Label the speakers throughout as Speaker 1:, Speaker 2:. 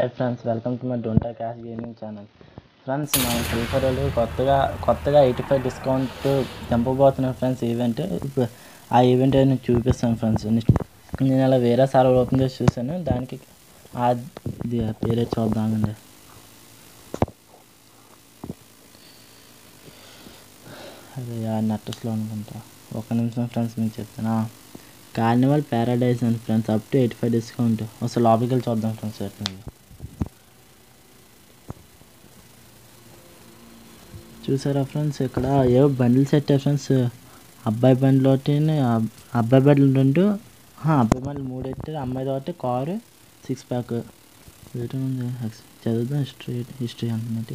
Speaker 1: hi friends welcome to my డోంటా cash gaming channel friends మన free fire వాళ్ళు కొత్తగా కొత్తగా ఎయిటీ ఫైవ్ డిస్కౌంట్ చంపబోతున్నారు ఫ్రెండ్స్ ఈవెంట్ ఇప్పుడు ఆ ఈవెంట్ నేను చూపిస్తాను ఫ్రెండ్స్ నేను అలా వేరే సార్ ఓపెన్ చేసి చూశాను దానికి అది ఆ పేరే చూద్దామండి అదే ఆ నట్టస్లో అనుకుంటా ఒక నిమిషం ఫ్రెండ్స్ మీకు చెప్తాను carnival paradise and friends up to eighty five discount అసలు లోపలికి వెళ్ళి చూద్దాం ఫ్రెండ్స్ ఎట్లుంది చూసారా ఫ్రెండ్స్ ఇక్కడ ఏవో బండిల్ సెట్ ఫ్రెండ్స్ అబ్బాయి బండ్లు ఒకటి అబ్బాయి బండ్లు రెండు ఆ, అబ్బాయి బండ్లు మూడు ఎట్టారు అమ్మాయి ఒకటి కారు సిక్స్ ప్యాక్ రిటర్న్ ఉంది చదువుదాం హిస్టరీ హిస్టరీ అంటున్నట్టు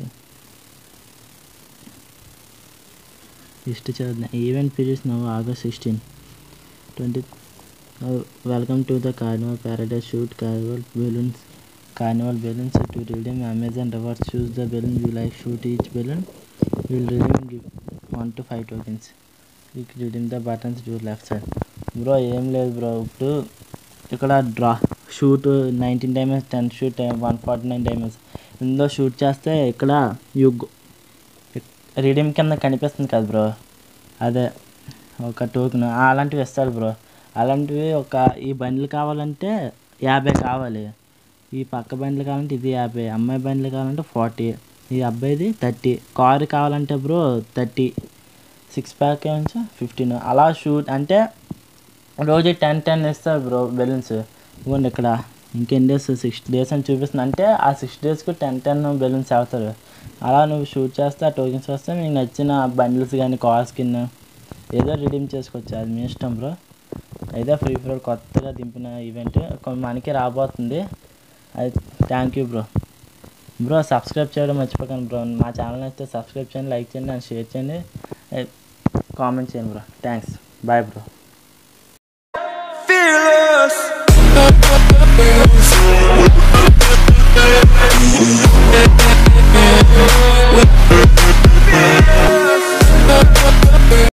Speaker 1: హిస్టరీ చదువుదాం event periods now August sixteen twenty welcome to the carnival paradise shoot carnival balloons carnival balloons to redeem Amazon rewards choose the balloon you like shoot each balloon will redeem give one two five tokens you redeem the buttons to left side bro ఏం లేదు bro ఇప్పుడు ఇక్కడ draw shoot nineteen diamonds ten shoot one forty nine diamonds ఇందులో shoot చేస్తే ఇక్కడ you reading కింద కనిపిస్తుంది కదా బ్రో అదే ఒక టోకెన్ అలాంటివి ఇస్తారు బ్రో అలాంటివి ఒక ఈ బండ్లు కావాలంటే యాభై కావాలి ఈ పక్క బండ్లు కావాలంటే ఇది యాభై అమ్మాయి బండ్లు కావాలంటే ఫార్టీ ఈ అబ్బాయిది థర్టీ కారు కావాలంటే బ్రో థర్టీ సిక్స్ ప్యాక్ నుంచి ఫిఫ్టీన్ అలా షూట్ అంటే రోజు టెన్ టెన్ ఇస్తారు బ్రో బెలూన్స్ ఇవ్వండి ఇక్కడ ఇంకెన్ని డేస్ సిక్స్ డేస్ అని చూపిస్తుంది అంటే ఆ సిక్స్ డేస్కి టెన్ టెన్ బెలూన్స్ అవుతారు అలా నువ్వు షూట్ చేస్తే ఆ టోకెన్స్ వస్తే మీకు నచ్చిన బండిల్స్ కానీ కార్స్ కింద ఏదో రిడీమ్ చేసుకోవచ్చు అది మీ ఇష్టం బ్రో అయితే ఫ్రీ ఫైర్ కొత్తగా దింపిన ఈవెంట్ మనకి రాబోతుంది అది thank you bro bro subscribe చేయడం మర్చిపోకండి బ్రో మా ఛానల్ అయితే సబ్స్క్రైబ్ చేయండి లైక్ చేయండి అండ్ షేర్ చేయండి కామెంట్ చేయండి బ్రో థ్యాంక్స్ బాయ్ బ్రో